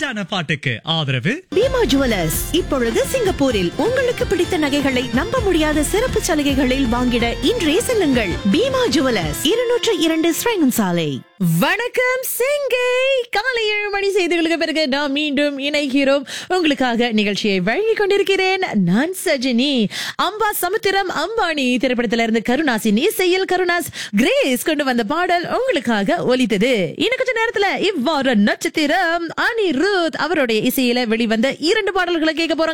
ஹிட்டான பாட்டுக்கு ஆதரவு பீமா ஜுவல்லர்ஸ் இப்பொழுது சிங்கப்பூரில் உங்களுக்கு பிடித்த நகைகளை நம்ப முடியாத சிறப்பு சலுகைகளில் வாங்கிட இன்றே செல்லுங்கள் பீமா ஜுவல்லர்ஸ் இருநூற்று இரண்டு ஸ்ரேங்கன் சாலை வணக்கம் சிங்கை காலை ஏழு மணி செய்திகளுக்கு பிறகு நாம் மீண்டும் இணைகிறோம் உங்களுக்காக நிகழ்ச்சியை வழங்கிக் கொண்டிருக்கிறேன் நான் சஜினி அம்பா சமுத்திரம் அம்பானி திரைப்படத்திலிருந்து கருணாசின் இசையில் கருணாஸ் கிரேஸ் கொண்டு வந்த பாடல் உங்களுக்காக ஒலித்தது இன்னும் கொஞ்ச நேரத்துல இவ்வாறு நட்சத்திரம் அனிருத் அவருடைய இசையில வெளிவந்த இரண்டு பாடல்களை கேட்க போறாங்க